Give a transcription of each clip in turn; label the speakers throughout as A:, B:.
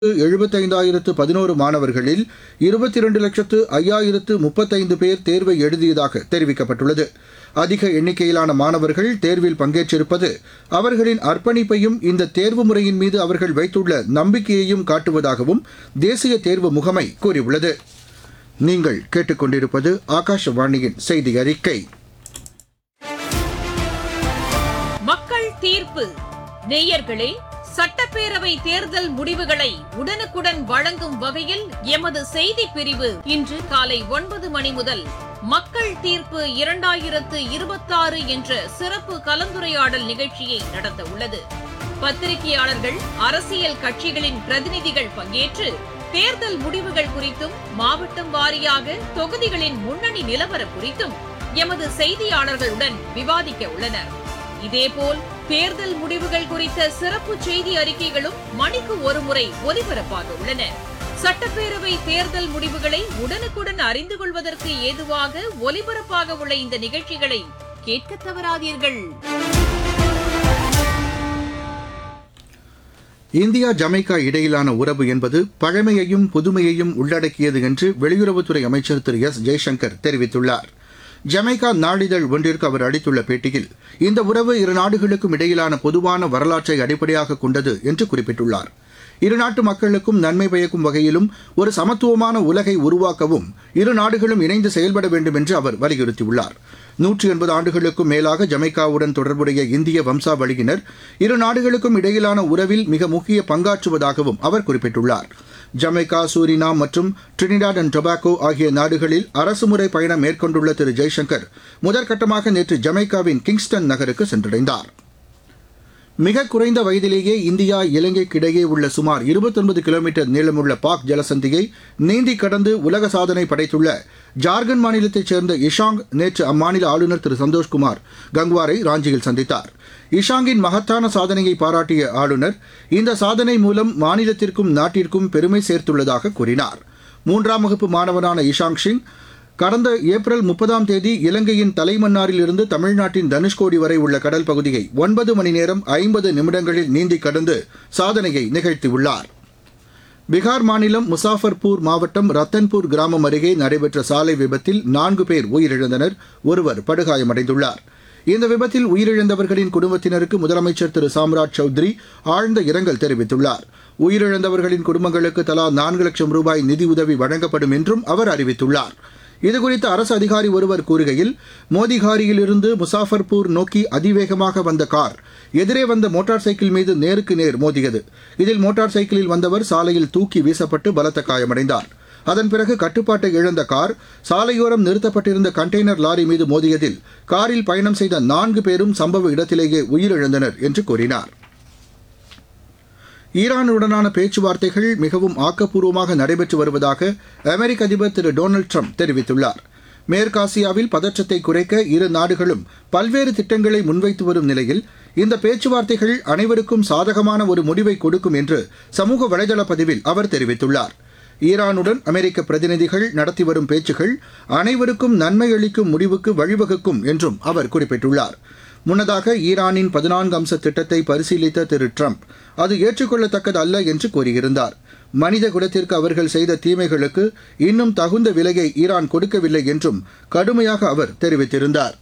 A: எழுபத்தைந்தாயிரத்து பதினோரு மாணவர்களில் இருபத்தி இரண்டு லட்சத்து ஐயாயிரத்து முப்பத்தைந்து பேர் தேர்வை எழுதியதாக தெரிவிக்கப்பட்டுள்ளது அதிக எண்ணிக்கையிலான மாணவர்கள் தேர்வில் பங்கேற்றிருப்பது அவர்களின் அர்ப்பணிப்பையும் இந்த தேர்வு முறையின் மீது அவர்கள் வைத்துள்ள நம்பிக்கையையும் காட்டுவதாகவும் தேசிய தேர்வு முகமை கூறியுள்ளது நீங்கள் கேட்டுக்கொண்டிருப்பது ஆகாஷவாணியின் செய்தி அறிக்கை
B: மக்கள் தீர்ப்பு நேயர்களே சட்டப்பேரவை தேர்தல் முடிவுகளை உடனுக்குடன் வழங்கும் வகையில் எமது செய்தி பிரிவு இன்று காலை ஒன்பது மணி முதல் மக்கள் தீர்ப்பு இரண்டாயிரத்து இருபத்தாறு என்ற சிறப்பு கலந்துரையாடல் நிகழ்ச்சியை நடத்த உள்ளது பத்திரிகையாளர்கள் அரசியல் கட்சிகளின் பிரதிநிதிகள் பங்கேற்று தேர்தல் முடிவுகள் குறித்தும் மாவட்டம் வாரியாக தொகுதிகளின் முன்னணி நிலவரம் குறித்தும் எமது செய்தியாளர்களுடன் விவாதிக்க உள்ளனர் இதேபோல் தேர்தல் முடிவுகள் குறித்த சிறப்பு செய்தி அறிக்கைகளும் மணிக்கு ஒருமுறை ஒலிபரப்பாக உள்ளன சட்டப்பேரவை தேர்தல் முடிவுகளை உடனுக்குடன் அறிந்து கொள்வதற்கு ஏதுவாக ஒலிபரப்பாக உள்ள இந்த நிகழ்ச்சிகளை கேட்க தவறாதீர்கள்
A: இந்தியா ஜமைக்கா இடையிலான உறவு என்பது பழமையையும் புதுமையையும் உள்ளடக்கியது என்று வெளியுறவுத்துறை அமைச்சர் திரு எஸ் ஜெய்சங்கர் தெரிவித்துள்ளார் ஜமைக்கா நாளிதழ் ஒன்றிற்கு அவர் அளித்துள்ள பேட்டியில் இந்த உறவு இரு நாடுகளுக்கும் இடையிலான பொதுவான வரலாற்றை அடிப்படையாக கொண்டது என்று குறிப்பிட்டுள்ளார் இரு நாட்டு மக்களுக்கும் நன்மை பயக்கும் வகையிலும் ஒரு சமத்துவமான உலகை உருவாக்கவும் இரு நாடுகளும் இணைந்து செயல்பட வேண்டும் என்று அவர் வலியுறுத்தியுள்ளார் நூற்றி எண்பது ஆண்டுகளுக்கும் மேலாக ஜமைக்காவுடன் தொடர்புடைய இந்திய வம்சாவளியினர் இரு நாடுகளுக்கும் இடையிலான உறவில் மிக முக்கிய பங்காற்றுவதாகவும் அவர் குறிப்பிட்டுள்ளார் ஜமைக்கா சூரினாம் மற்றும் ட்ரினிடாட் அண்ட் டொபாக்கோ ஆகிய நாடுகளில் அரசுமுறை பயணம் மேற்கொண்டுள்ள திரு ஜெய்சங்கர் முதற்கட்டமாக நேற்று ஜமைக்காவின் கிங்ஸ்டன் நகருக்கு சென்றடைந்தார் மிக குறைந்த வயதிலேயே இந்தியா இலங்கைக்கிடையே உள்ள சுமார் 29 கிலோமீட்டர் நீளமுள்ள பாக் ஜலசந்தியை நீந்தி கடந்து உலக சாதனை படைத்துள்ள ஜார்க்கண்ட் மாநிலத்தைச் சேர்ந்த இஷாங் நேற்று அம்மாநில ஆளுநர் திரு சந்தோஷ்குமார் கங்வாரை ராஞ்சியில் சந்தித்தார் இஷாங்கின் மகத்தான சாதனையை பாராட்டிய ஆளுநர் இந்த சாதனை மூலம் மாநிலத்திற்கும் நாட்டிற்கும் பெருமை சேர்த்துள்ளதாக கூறினார் மூன்றாம் வகுப்பு மாணவனான இஷாங் சிங் கடந்த ஏப்ரல் முப்பதாம் தேதி இலங்கையின் தலைமன்னாரில் இருந்து தமிழ்நாட்டின் தனுஷ்கோடி வரை உள்ள கடல் பகுதியை ஒன்பது மணி நேரம் ஐம்பது நிமிடங்களில் நீந்தி கடந்து சாதனையை நிகழ்த்தியுள்ளார் பீகார் மாநிலம் முசாஃபர்பூர் மாவட்டம் ரத்தன்பூர் கிராமம் அருகே நடைபெற்ற சாலை விபத்தில் நான்கு பேர் உயிரிழந்தனர் ஒருவர் படுகாயமடைந்துள்ளார் இந்த விபத்தில் உயிரிழந்தவர்களின் குடும்பத்தினருக்கு முதலமைச்சர் திரு சாம்ராஜ் சௌத்ரி ஆழ்ந்த இரங்கல் தெரிவித்துள்ளார் உயிரிழந்தவர்களின் குடும்பங்களுக்கு தலா நான்கு லட்சம் ரூபாய் நிதியுதவி வழங்கப்படும் என்றும் அவர் அறிவித்துள்ளார் இதுகுறித்து அரசு அதிகாரி ஒருவர் கூறுகையில் மோதிகாரியிலிருந்து முசாஃபர்பூர் நோக்கி அதிவேகமாக வந்த கார் எதிரே வந்த மோட்டார் சைக்கிள் மீது நேருக்கு நேர் மோதியது இதில் மோட்டார் சைக்கிளில் வந்தவர் சாலையில் தூக்கி வீசப்பட்டு பலத்த காயமடைந்தார் அதன் பிறகு கட்டுப்பாட்டை இழந்த கார் சாலையோரம் நிறுத்தப்பட்டிருந்த கண்டெய்னர் லாரி மீது மோதியதில் காரில் பயணம் செய்த நான்கு பேரும் சம்பவ இடத்திலேயே உயிரிழந்தனர் என்று கூறினார் ஈரானுடனான பேச்சுவார்த்தைகள் மிகவும் ஆக்கப்பூர்வமாக நடைபெற்று வருவதாக அமெரிக்க அதிபர் திரு டொனால்டு ட்ரம்ப் தெரிவித்துள்ளார் மேற்காசியாவில் பதற்றத்தை குறைக்க இரு நாடுகளும் பல்வேறு திட்டங்களை முன்வைத்து வரும் நிலையில் இந்த பேச்சுவார்த்தைகள் அனைவருக்கும் சாதகமான ஒரு முடிவை கொடுக்கும் என்று சமூக வலைதள பதிவில் அவர் தெரிவித்துள்ளார் ஈரானுடன் அமெரிக்க பிரதிநிதிகள் நடத்தி வரும் பேச்சுகள் அனைவருக்கும் நன்மை அளிக்கும் முடிவுக்கு வழிவகுக்கும் என்றும் அவர் குறிப்பிட்டுள்ளார் முன்னதாக ஈரானின் பதினான்கு அம்ச திட்டத்தை பரிசீலித்த திரு ட்ரம்ப் அது ஏற்றுக்கொள்ளத்தக்கது அல்ல என்று கூறியிருந்தார் மனித குலத்திற்கு அவர்கள் செய்த தீமைகளுக்கு இன்னும் தகுந்த விலையை ஈரான் கொடுக்கவில்லை என்றும் கடுமையாக அவர் தெரிவித்திருந்தார்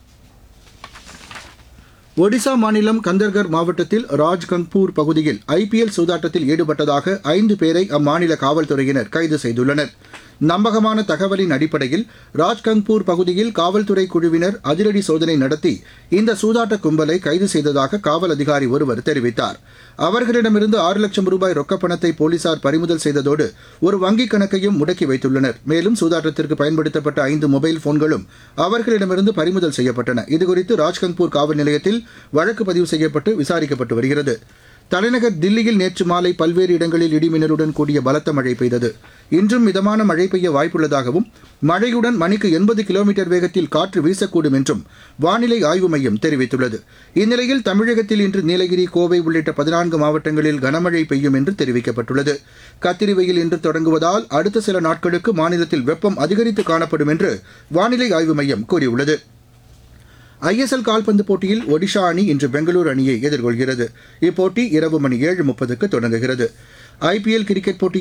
A: ஒடிசா மாநிலம் கந்தர்கர் மாவட்டத்தில் ராஜ்கங்பூர் பகுதியில் ஐபிஎல் சூதாட்டத்தில் ஈடுபட்டதாக ஐந்து பேரை அம்மாநில காவல்துறையினர் கைது செய்துள்ளனர் நம்பகமான தகவலின் அடிப்படையில் ராஜ்கங்பூர் பகுதியில் காவல்துறை குழுவினர் அதிரடி சோதனை நடத்தி இந்த சூதாட்ட கும்பலை கைது செய்ததாக காவல் அதிகாரி ஒருவர் தெரிவித்தார் அவர்களிடமிருந்து ஆறு லட்சம் ரூபாய் ரொக்கப் பணத்தை போலீசார் பறிமுதல் செய்ததோடு ஒரு வங்கிக் கணக்கையும் முடக்கி வைத்துள்ளனர் மேலும் சூதாட்டத்திற்கு பயன்படுத்தப்பட்ட ஐந்து மொபைல் போன்களும் அவர்களிடமிருந்து பறிமுதல் செய்யப்பட்டன இதுகுறித்து ராஜ்கங்பூர் காவல் நிலையத்தில் வழக்கு பதிவு செய்யப்பட்டு விசாரிக்கப்பட்டு வருகிறது தலைநகர் தில்லியில் நேற்று மாலை பல்வேறு இடங்களில் இடிமின்னலுடன் கூடிய பலத்த மழை பெய்தது இன்றும் மிதமான மழை பெய்ய வாய்ப்புள்ளதாகவும் மழையுடன் மணிக்கு எண்பது கிலோமீட்டர் வேகத்தில் காற்று வீசக்கூடும் என்றும் வானிலை ஆய்வு மையம் தெரிவித்துள்ளது இந்நிலையில் தமிழகத்தில் இன்று நீலகிரி கோவை உள்ளிட்ட பதினான்கு மாவட்டங்களில் கனமழை பெய்யும் என்று தெரிவிக்கப்பட்டுள்ளது கத்திரி வெயில் இன்று தொடங்குவதால் அடுத்த சில நாட்களுக்கு மாநிலத்தில் வெப்பம் அதிகரித்து காணப்படும் என்று வானிலை ஆய்வு மையம் கூறியுள்ளது ஐஎஸ்எல் கால்பந்து போட்டியில் ஒடிஷா அணி இன்று பெங்களூரு அணியை எதிர்கொள்கிறது இப்போட்டி இரவு மணி ஏழு முப்பதுக்கு தொடங்குகிறது ஐபிஎல் கிரிக்கெட் போட்டி